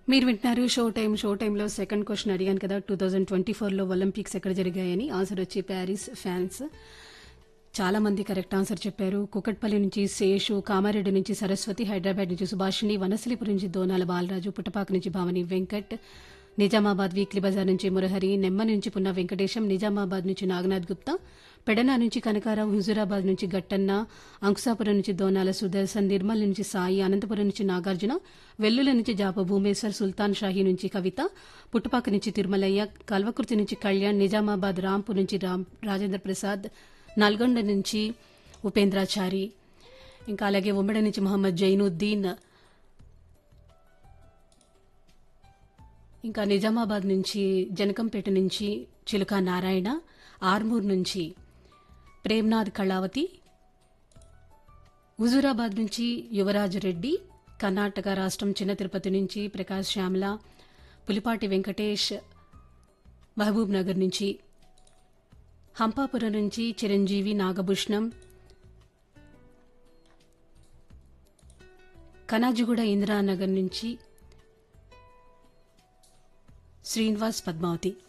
మీరు వింటున్నారు show time show టైంలో సెకండ్ క్వశ్చన్ అడిగాను కదా టూ థౌజండ్ ట్వంటీ ఫోర్లో ఒలింపిక్స్ ఎక్కడ జరిగాయని ఆన్సర్ వచ్చి ప్యారిస్ ఫ్యాన్స్ చాలా మంది కరెక్ట్ ఆన్సర్ చెప్పారు కుకట్పల్లి నుంచి శేషు కామారెడ్డి నుంచి సరస్వతి హైదరాబాద్ నుంచి సుభాషిణి వనసలిపురం నుంచి దోనాల బాలరాజు పుట్టపాక నుంచి భావని వెంకట్ నిజామాబాద్ వీక్లీ బజార్ నుంచి మురహరి నెమ్మ నుంచి పున్న వెంకటేశం నిజామాబాద్ నుంచి నాగనాథ్ గుప్తా పెడన నుంచి కనకారావు హుజూరాబాద్ నుంచి గట్టన్న అంకుసాపురం నుంచి దోనాల సుదర్శన్ నిర్మల్ నుంచి సాయి అనంతపురం నుంచి నాగార్జున వెల్లుల నుంచి జాప భూమేశ్వర్ సుల్తాన్ షాహీ నుంచి కవిత పుట్టుపాక నుంచి తిరుమలయ్య కల్వకుర్తి నుంచి కళ్యాణ్ నిజామాబాద్ రాంపూర్ నుంచి రామ్ రాజేంద్ర ప్రసాద్ నల్గొండ నుంచి ఉపేంద్రాచారి ఇంకా అలాగే ఉమ్మడి నుంచి మహమ్మద్ జైనుద్దీన్ ఇంకా నిజామాబాద్ నుంచి జనకంపేట నుంచి చిలుక నారాయణ ఆర్మూర్ నుంచి ప్రేమ్నాథ్ కళావతి హుజూరాబాద్ నుంచి యువరాజ్ రెడ్డి కర్ణాటక రాష్ట్రం చిన్న తిరుపతి నుంచి ప్రకాష్ శ్యామల పులిపాటి వెంకటేష్ మహబూబ్ నగర్ నుంచి హంపాపురం నుంచి చిరంజీవి నాగభూషణం కనాజిగూడ ఇందిరానగర్ నుంచి శ్రీనివాస్ పద్మావతి